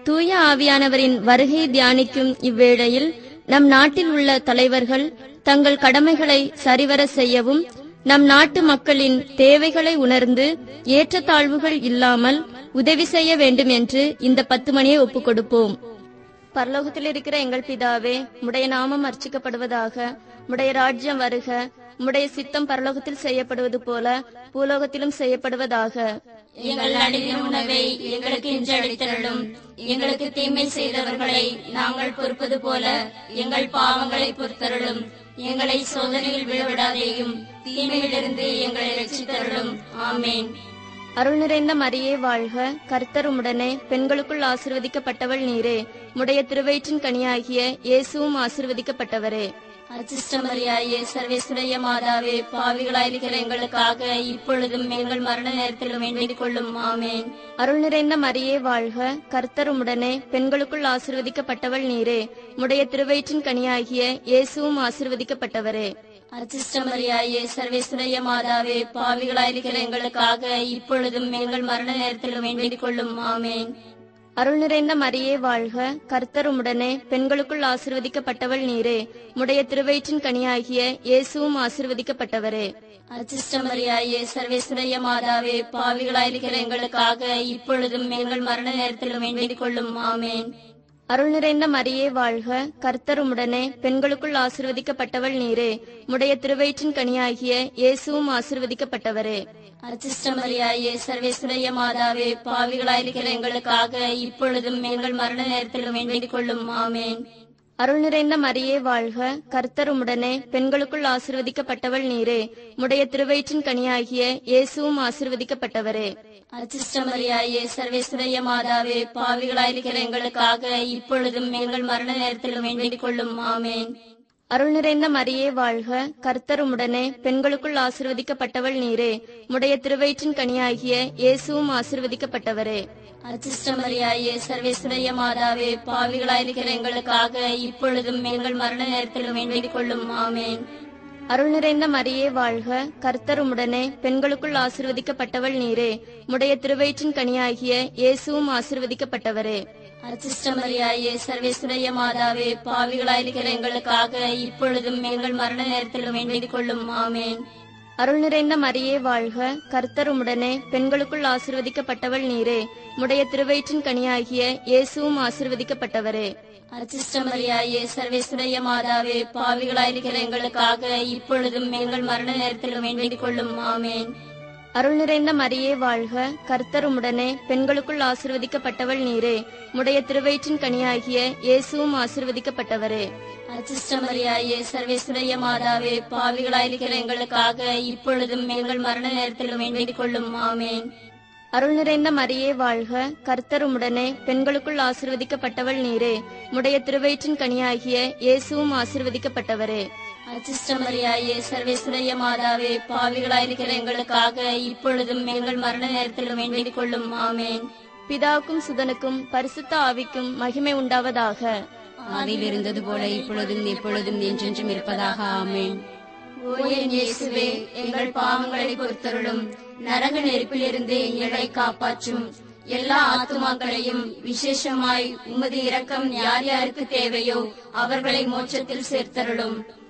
தூய ஆவியானவரின் வருகை தியானிக்கும் இவ்வேளையில் நம் நாட்டில் உள்ள தலைவர்கள் தங்கள் கடமைகளை சரிவர செய்யவும் நம் நாட்டு மக்களின் தேவைகளை உணர்ந்து ஏற்றத்தாழ்வுகள் இல்லாமல் உதவி செய்ய வேண்டும் என்று இந்த பத்து மணியை ஒப்புக் கொடுப்போம் பரலோகத்தில் இருக்கிற எங்கள் பிதாவே உடைய நாமம் அர்ச்சிக்கப்படுவதாக உடைய ராஜ்யம் வருக உடைய சித்தம் பரலோகத்தில் செய்யப்படுவது போல பூலோகத்திலும் செய்யப்படுவதாக எங்கள் அடிமை உணவை எங்களுக்கு இன்று அளித்தருளும் எங்களுக்கு தீமை செய்தவர்களை நாங்கள் பொறுப்பது போல எங்கள் பாவங்களை பொறுத்தருளும் எங்களை சோதனையில் விழவிடாதேயும் தீமையிலிருந்து எங்களை ரட்சித்தருளும் ஆமேன் அருள் நிறைந்த மரியே வாழ்க கர்த்தர் உம்முடனே பெண்களுக்குள் ஆசிர்வதிக்கப்பட்டவள் நீரே உடைய திருவயிற்றின் கனியாகிய இயேசுவும் ஆசிர்வதிக்கப்பட்டவரே அச்சிஷ்டமரியாயே சர்வேஸ்வரைய மாதாவே பாவிகளாயிருக்கிற எங்களுக்காக இப்பொழுதும் எங்கள் மரண நேரத்திலும் வேண்டிக் கொள்ளும் ஆமேன் அருள் நிறைந்த மரியே வாழ்க கர்த்தர் உம்முடனே பெண்களுக்குள் ஆசிர்வதிக்கப்பட்டவள் நீரே உடைய திருவயிற்றின் கனியாகிய இயேசுவும் ஆசிர்வதிக்கப்பட்டவரே அச்சிஷ்டமரியாயே சர்வேஸ்வரைய மாதாவே பாவிகளாயிருக்கிற எங்களுக்காக இப்பொழுதும் எங்கள் மரண நேரத்திலும் வேண்டிக் கொள்ளும் ஆமேன் அருள் நிறைந்த மரியே வாழ்க கர்த்தர் உம்முடனே பெண்களுக்குள் ஆசிர்வதிக்கப்பட்டவள் நீரே உடைய திருவயிற்றின் கனியாகிய இயேசுவும் ஆசிர்வதிக்கப்பட்டவரே அச்சிஷ்டமரியாயே சர்வேஸ்வரைய மாதாவே பாவிகளாயிருக்கிற எங்களுக்காக இப்பொழுதும் எங்கள் மரண நேரத்திலும் வேண்டிக் கொள்ளும் ஆமேன் அருள் நிறைந்த மரியே வாழ்க கர்த்தர் உம்முடனே பெண்களுக்குள் ஆசிர்வதிக்கப்பட்டவள் நீரே உடைய திருவயிற்றின் கனியாகிய இயேசுவும் ஆசிர்வதிக்கப்பட்டவரே அச்சிஷ்டமரியாயே சர்வேஸ்வரைய மாதாவே பாவிகளாயிருக்கிற எங்களுக்காக இப்பொழுதும் எங்கள் மரண நேரத்திலும் வேண்டிக் கொள்ளும் ஆமேன் அருள் நிறைந்த மரியே வாழ்க கர்த்தர் உம்முடனே பெண்களுக்குள் ஆசிர்வதிக்கப்பட்டவள் நீரே உடைய திருவயிற்றின் கனியாகிய இயேசுவும் ஆசிர்வதிக்கப்பட்டவரே அச்சிஷ்டமரியாயே சர்வேஸ்வரைய மாதாவே பாவிகளாயிருக்கிற எங்களுக்காக இப்பொழுதும் எங்கள் மரண நேரத்திலும் வேண்டிக் கொள்ளும் ஆமேன் அருள் நிறைந்த மரியே வாழ்க கர்த்தர் உம்முடனே பெண்களுக்குள் ஆசிர்வதிக்கப்பட்டவள் நீரே உடைய திருவயிற்றின் கனியாகிய இயேசுவும் ஆசிர்வதிக்கப்பட்டவரே அச்சிஷ்டமரியாயே சர்வேஸ்வரைய மாதாவே பாவிகளாயிருக்கிற எங்களுக்காக இப்பொழுதும் எங்கள் மரண நேரத்திலும் வேண்டிக் கொள்ளும் ஆமேன் அருள் நிறைந்த மரியே வாழ்க கர்த்தர் உம்முடனே பெண்களுக்குள் ஆசிர்வதிக்கப்பட்டவள் நீரே உடைய திருவயிற்றின் கனியாகிய இயேசுவும் ஆசிர்வதிக்கப்பட்டவரே அச்சிஷ்டமரியாயே சர்வேஸ்வரைய மாதாவே பாவிகளாயிருக்கிற எங்களுக்காக இப்பொழுதும் எங்கள் மரண நேரத்திலும் வேண்டிக் கொள்ளும் ஆமேன் அருள் நிறைந்த மரியே வாழ்க கர்த்தர் உம்முடனே பெண்களுக்குள் ஆசிர்வதிக்கப்பட்டவள் நீரே உடைய திருவயிற்றின் கனியாகிய இயேசுவும் ஆசிர்வதிக்கப்பட்டவரே அச்சிஷ்டமரியாயே சர்வேஸ்வரைய மாதாவே பாவிகளாயிருக்கிற எங்களுக்காக இப்பொழுதும் எங்கள் மரண நேரத்திலும் வேண்டிக் கொள்ளும் ஆமேன் அருள் நிறைந்த மரியே வாழ்க கர்த்தர் உம்முடனே பெண்களுக்குள் ஆசிர்வதிக்கப்பட்டவள் நீரே உடைய திருவயிற்றின் கனியாகிய இயேசுவும் ஆசிர்வதிக்கப்பட்டவரே அச்சிஷ்டமரியாயே சர்வேஸ்வரைய மாதாவே பாவிகளாயிருக்கிற எங்களுக்காக இப்பொழுதும் எங்கள் மரண நேரத்திலும் வேண்டிக் கொள்ளும் ஆமேன் அருள் நிறைந்த மரியே வாழ்க கர்த்தர் உம்முடனே பெண்களுக்குள் ஆசிர்வதிக்கப்பட்டவள் நீரே உடைய திருவயிற்றின் கனியாகிய இயேசுவும் ஆசிர்வதிக்கப்பட்டவரே அச்சிஷ்டமரியாயே சர்வேஸ்வரைய மாதாவே பாவிகளாயிருக்கிற எங்களுக்காக இப்பொழுதும் எங்கள் மரண நேரத்திலும் வேண்டிக் கொள்ளும் ஆமேன் பிதாவுக்கும் சுதனுக்கும் பரிசுத்த ஆவிக்கும் மகிமை உண்டாவதாக ஆதியில் இருந்தது போல இப்பொழுதும் எப்பொழுதும் என்றென்றும் இருப்பதாக ஆமேன் ஓ என் இயேசுவே எங்கள் பாவங்களை பொறுத்தருளும் நரக நெருப்பிலிருந்து எங்களை காப்பாற்றும் எல்லா ஆத்துமாக்களையும் விசேஷமாய் உமது இரக்கம் யார் யாருக்கு தேவையோ அவர்களை மோட்சத்தில் சேர்த்தருளும்